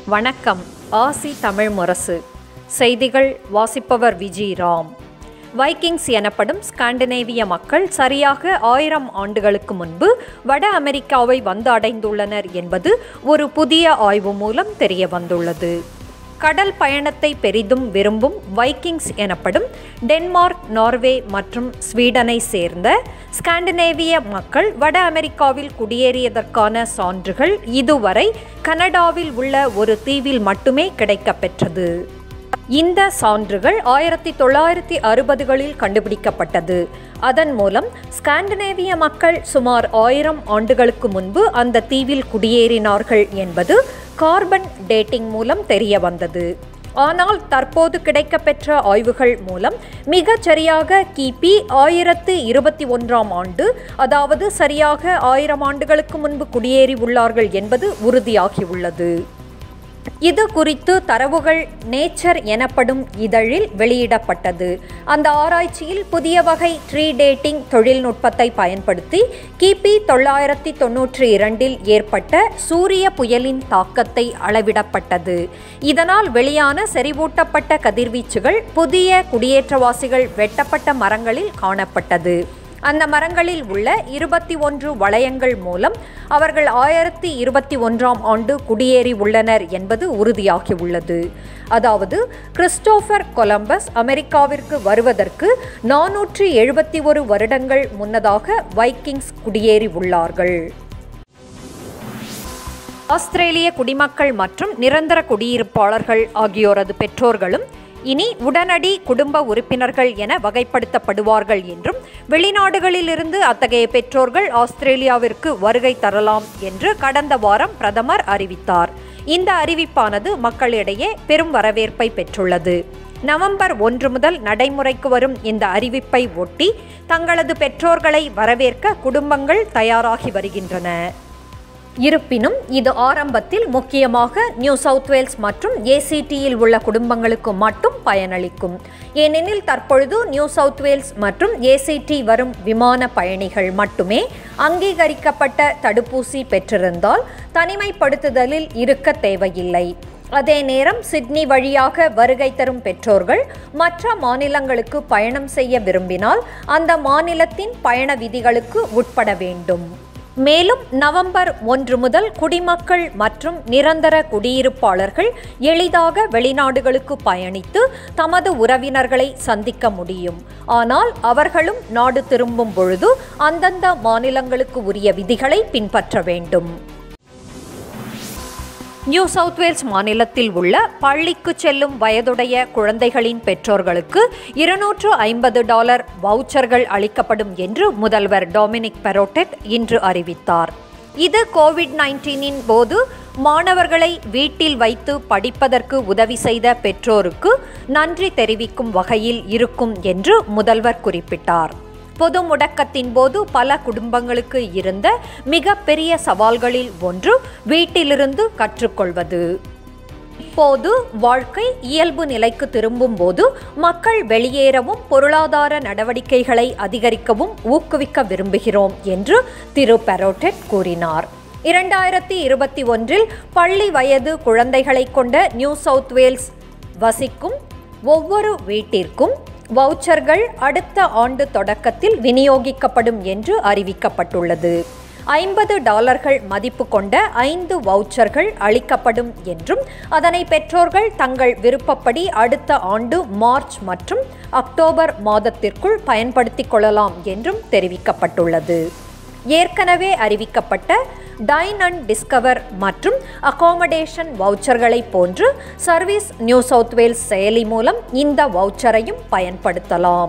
வணக்கம் ஆசி தமிழ் முரசு செய்திகள் வாசிப்பவர் விஜி ராம் வைக்கிங்ஸ் எனப்படும் ஸ்காண்டினேவிய மக்கள் சரியாக ஆயிரம் ஆண்டுகளுக்கு முன்பு வட அமெரிக்காவை வந்து அடைந்துள்ளனர் என்பது ஒரு புதிய ஆய்வு மூலம் தெரிய வந்துள்ளது கடல் பயணத்தை பெரிதும் விரும்பும் வைக்கிங்ஸ் எனப்படும் டென்மார்க் நார்வே மற்றும் ஸ்வீடனை சேர்ந்த ஸ்காண்டினேவிய மக்கள் வட அமெரிக்காவில் குடியேறியதற்கான சான்றுகள் இதுவரை கனடாவில் உள்ள ஒரு தீவில் மட்டுமே கிடைக்கப்பெற்றது இந்த சான்றுகள் ஆயிரத்தி தொள்ளாயிரத்தி அறுபதுகளில் கண்டுபிடிக்கப்பட்டது அதன் மூலம் ஸ்காண்டினேவிய மக்கள் சுமார் ஆயிரம் ஆண்டுகளுக்கு முன்பு அந்த தீவில் குடியேறினார்கள் என்பது கார்பன் டேட்டிங் மூலம் தெரிய வந்தது ஆனால் தற்போது கிடைக்கப்பெற்ற ஆய்வுகள் மூலம் மிகச் சரியாக கிபி ஆயிரத்து இருபத்தி ஒன்றாம் ஆண்டு அதாவது சரியாக ஆயிரம் ஆண்டுகளுக்கு முன்பு குடியேறி உள்ளார்கள் என்பது உறுதியாகியுள்ளது இது குறித்து தரவுகள் நேச்சர் எனப்படும் இதழில் வெளியிடப்பட்டது அந்த ஆராய்ச்சியில் புதிய வகை ட்ரீ டேட்டிங் தொழில்நுட்பத்தை பயன்படுத்தி கிபி தொள்ளாயிரத்தி தொன்னூற்றி இரண்டில் ஏற்பட்ட சூரிய புயலின் தாக்கத்தை அளவிடப்பட்டது இதனால் வெளியான செறிவூட்டப்பட்ட கதிர்வீச்சுகள் புதிய குடியேற்றவாசிகள் வெட்டப்பட்ட மரங்களில் காணப்பட்டது அந்த மரங்களில் உள்ள இருபத்தி ஒன்று வளையங்கள் மூலம் அவர்கள் ஆயிரத்தி இருபத்தி ஒன்றாம் ஆண்டு குடியேறி உள்ளனர் என்பது உறுதியாகியுள்ளது அதாவது கிறிஸ்டோபர் கொலம்பஸ் அமெரிக்காவிற்கு வருவதற்கு நானூற்றி எழுபத்தி ஒரு வருடங்கள் முன்னதாக வைக்கிங்ஸ் குடியேறி உள்ளார்கள் ஆஸ்திரேலிய குடிமக்கள் மற்றும் நிரந்தர குடியிருப்பாளர்கள் ஆகியோரது பெற்றோர்களும் இனி உடனடி குடும்ப உறுப்பினர்கள் என வகைப்படுத்தப்படுவார்கள் என்றும் வெளிநாடுகளிலிருந்து அத்தகைய பெற்றோர்கள் ஆஸ்திரேலியாவிற்கு வருகை தரலாம் என்று கடந்த வாரம் பிரதமர் அறிவித்தார் இந்த அறிவிப்பானது மக்களிடையே பெரும் வரவேற்பை பெற்றுள்ளது நவம்பர் ஒன்று முதல் நடைமுறைக்கு வரும் இந்த அறிவிப்பை ஒட்டி தங்களது பெற்றோர்களை வரவேற்க குடும்பங்கள் தயாராகி வருகின்றன இருப்பினும் இது ஆரம்பத்தில் முக்கியமாக நியூ சவுத் வேல்ஸ் மற்றும் ஏசிடியில் உள்ள குடும்பங்களுக்கு மட்டும் பயனளிக்கும் ஏனெனில் தற்பொழுது நியூ சவுத் வேல்ஸ் மற்றும் ஏசிடி வரும் விமான பயணிகள் மட்டுமே அங்கீகரிக்கப்பட்ட தடுப்பூசி பெற்றிருந்தால் தனிமைப்படுத்துதலில் இருக்க தேவையில்லை அதே நேரம் சிட்னி வழியாக வருகை தரும் பெற்றோர்கள் மற்ற மாநிலங்களுக்கு பயணம் செய்ய விரும்பினால் அந்த மாநிலத்தின் பயண விதிகளுக்கு உட்பட வேண்டும் மேலும் நவம்பர் ஒன்று முதல் குடிமக்கள் மற்றும் நிரந்தர குடியிருப்பாளர்கள் எளிதாக வெளிநாடுகளுக்கு பயணித்து தமது உறவினர்களை சந்திக்க முடியும் ஆனால் அவர்களும் நாடு திரும்பும் பொழுது அந்தந்த மாநிலங்களுக்கு உரிய விதிகளை பின்பற்ற வேண்டும் நியூ சவுத் வேல்ஸ் மாநிலத்தில் உள்ள பள்ளிக்கு செல்லும் வயதுடைய குழந்தைகளின் பெற்றோர்களுக்கு இருநூற்று ஐம்பது டாலர் வவுச்சர்கள் அளிக்கப்படும் என்று முதல்வர் டொமினிக் பெரோட்டெட் இன்று அறிவித்தார் இது கோவிட் நைன்டீனின் போது மாணவர்களை வீட்டில் வைத்து படிப்பதற்கு உதவி செய்த பெற்றோருக்கு நன்றி தெரிவிக்கும் வகையில் இருக்கும் என்று முதல்வர் குறிப்பிட்டார் பொது முடக்கத்தின் போது பல குடும்பங்களுக்கு இருந்த மிகப்பெரிய சவால்களில் ஒன்று வீட்டிலிருந்து கற்றுக்கொள்வது இப்போது வாழ்க்கை இயல்பு நிலைக்கு திரும்பும் போது மக்கள் வெளியேறவும் பொருளாதார நடவடிக்கைகளை அதிகரிக்கவும் ஊக்குவிக்க விரும்புகிறோம் என்று திரு பெரோட்டெட் கூறினார் இரண்டாயிரத்தி இருபத்தி ஒன்றில் பள்ளி வயது குழந்தைகளை கொண்ட நியூ சவுத் வேல்ஸ் வசிக்கும் ஒவ்வொரு வீட்டிற்கும் வவுச்சர்கள் அடுத்த ஆண்டு தொடக்கத்தில் விநியோகிக்கப்படும் என்று அறிவிக்கப்பட்டுள்ளது ஐம்பது டாலர்கள் மதிப்பு கொண்ட ஐந்து வவுச்சர்கள் அளிக்கப்படும் என்றும் அதனை பெற்றோர்கள் தங்கள் விருப்பப்படி அடுத்த ஆண்டு மார்ச் மற்றும் அக்டோபர் மாதத்திற்குள் பயன்படுத்திக் கொள்ளலாம் என்றும் தெரிவிக்கப்பட்டுள்ளது ஏற்கனவே அறிவிக்கப்பட்ட டைன் அண்ட் டிஸ்கவர் மற்றும் அகாமடேஷன் வவுச்சர்களை போன்று சர்வீஸ் நியூ சவுத் வேல்ஸ் செயலி மூலம் இந்த வவுச்சரையும் பயன்படுத்தலாம்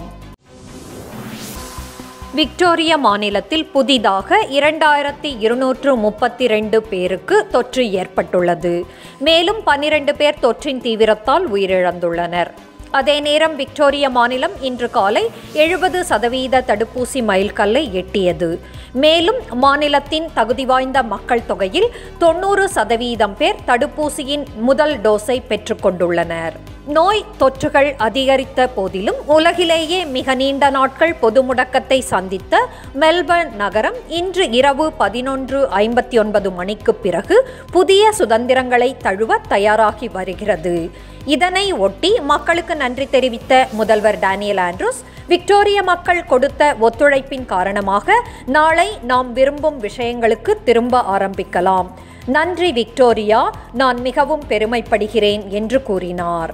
விக்டோரிய மாநிலத்தில் புதிதாக இரண்டாயிரத்தி இருநூற்று முப்பத்தி ரெண்டு பேருக்கு தொற்று ஏற்பட்டுள்ளது மேலும் பன்னிரண்டு பேர் தொற்றின் தீவிரத்தால் உயிரிழந்துள்ளனர் அதே நேரம் விக்டோரிய மாநிலம் இன்று காலை எழுபது சதவீத தடுப்பூசி மைல்கல்லை எட்டியது மேலும் மாநிலத்தின் தகுதி வாய்ந்த மக்கள் தொகையில் தொண்ணூறு சதவீதம் பேர் தடுப்பூசியின் முதல் டோஸை பெற்றுக்கொண்டுள்ளனர் நோய் தொற்றுகள் அதிகரித்த போதிலும் உலகிலேயே மிக நீண்ட நாட்கள் பொது முடக்கத்தை சந்தித்த மெல்பர்ன் நகரம் இன்று இரவு பதினொன்று ஐம்பத்தி ஒன்பது மணிக்கு பிறகு புதிய சுதந்திரங்களை தழுவ தயாராகி வருகிறது இதனை ஒட்டி மக்களுக்கு நன்றி தெரிவித்த முதல்வர் டேனியல் ஆண்ட்ரூஸ் விக்டோரிய மக்கள் கொடுத்த ஒத்துழைப்பின் காரணமாக நாளை நாம் விரும்பும் விஷயங்களுக்கு திரும்ப ஆரம்பிக்கலாம் நன்றி விக்டோரியா நான் மிகவும் பெருமைப்படுகிறேன் என்று கூறினார்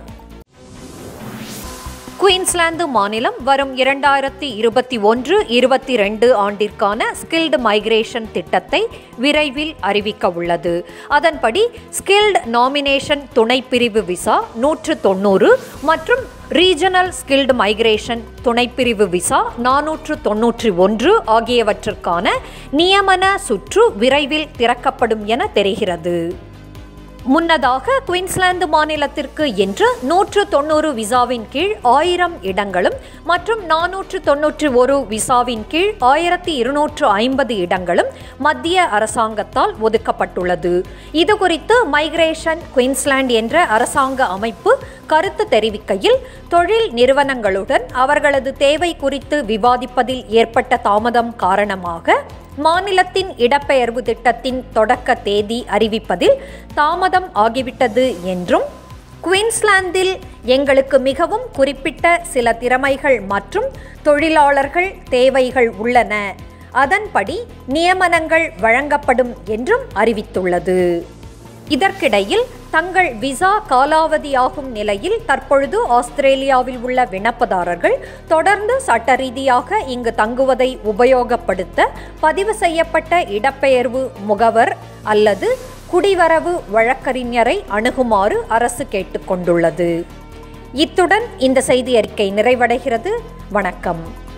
குயின்ஸ்லாந்து மாநிலம் வரும் இரண்டாயிரத்தி இருபத்தி ஒன்று இருபத்தி ரெண்டு ஆண்டிற்கான ஸ்கில்டு மைக்ரேஷன் திட்டத்தை விரைவில் அறிவிக்க உள்ளது அதன்படி ஸ்கில்டு நாமினேஷன் துணைப்பிரிவு விசா நூற்று தொண்ணூறு மற்றும் ரீஜனல் ஸ்கில்டு மைக்ரேஷன் துணைப்பிரிவு விசா நானூற்று தொன்னூற்றி ஒன்று ஆகியவற்றிற்கான நியமன சுற்று விரைவில் திறக்கப்படும் என தெரிகிறது முன்னதாக குயின்ஸ்லாந்து மாநிலத்திற்கு என்று நூற்று தொண்ணூறு விசாவின் கீழ் ஆயிரம் இடங்களும் மற்றும் நானூற்று தொன்னூற்றி ஒரு விசாவின் கீழ் ஆயிரத்தி இருநூற்று ஐம்பது இடங்களும் மத்திய அரசாங்கத்தால் ஒதுக்கப்பட்டுள்ளது இது குறித்து மைக்ரேஷன் குயின்ஸ்லாந்து என்ற அரசாங்க அமைப்பு கருத்து தெரிவிக்கையில் தொழில் நிறுவனங்களுடன் அவர்களது தேவை குறித்து விவாதிப்பதில் ஏற்பட்ட தாமதம் காரணமாக மாநிலத்தின் இடப்பெயர்வு திட்டத்தின் தொடக்க தேதி அறிவிப்பதில் தாமதம் ஆகிவிட்டது என்றும் குயின்ஸ்லாந்தில் எங்களுக்கு மிகவும் குறிப்பிட்ட சில திறமைகள் மற்றும் தொழிலாளர்கள் தேவைகள் உள்ளன அதன்படி நியமனங்கள் வழங்கப்படும் என்றும் அறிவித்துள்ளது இதற்கிடையில் தங்கள் விசா காலாவதியாகும் நிலையில் தற்பொழுது ஆஸ்திரேலியாவில் உள்ள விண்ணப்பதாரர்கள் தொடர்ந்து சட்ட ரீதியாக இங்கு தங்குவதை உபயோகப்படுத்த பதிவு செய்யப்பட்ட இடப்பெயர்வு முகவர் அல்லது குடிவரவு வழக்கறிஞரை அணுகுமாறு அரசு கேட்டுக்கொண்டுள்ளது இத்துடன் இந்த செய்தி அறிக்கை நிறைவடைகிறது வணக்கம்